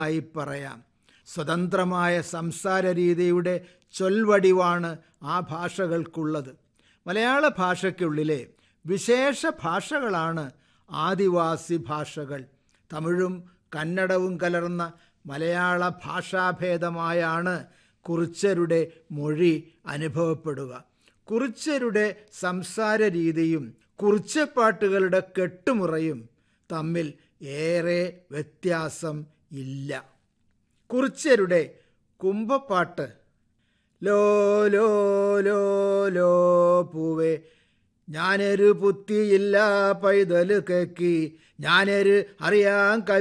ആയി പറയാം സ്വതന്ത്രമായ സംസാര രീതിയുടെ ചൊൽവടിവാണ് ആ ഭാഷകൾക്കുള്ളത് മലയാള ഭാഷയ്ക്കുള്ളിലെ വിശേഷ ഭാഷകളാണ് ആദിവാസി ഭാഷകൾ തമിഴും കന്നഡവും കലർന്ന മലയാള ഭാഷാഭേദമായാണ് കുറിച്ചരുടെ മൊഴി അനുഭവപ്പെടുക കുറിച്ചരുടെ സംസാര രീതിയും കുറിച്ചപ്പാട്ടുകളുടെ കെട്ടുമുറയും തമ്മിൽ ഏറെ വ്യത്യാസം ഇല്ല കുറിച്ചരുടെ കുംഭപ്പാട്ട് ലോ ലോ ലോ ലോ പൂവേ ഞാനൊരു പുത്തിയില്ല പൈതല് കേക്കി ഞാനൊരു അറിയാൻ കവി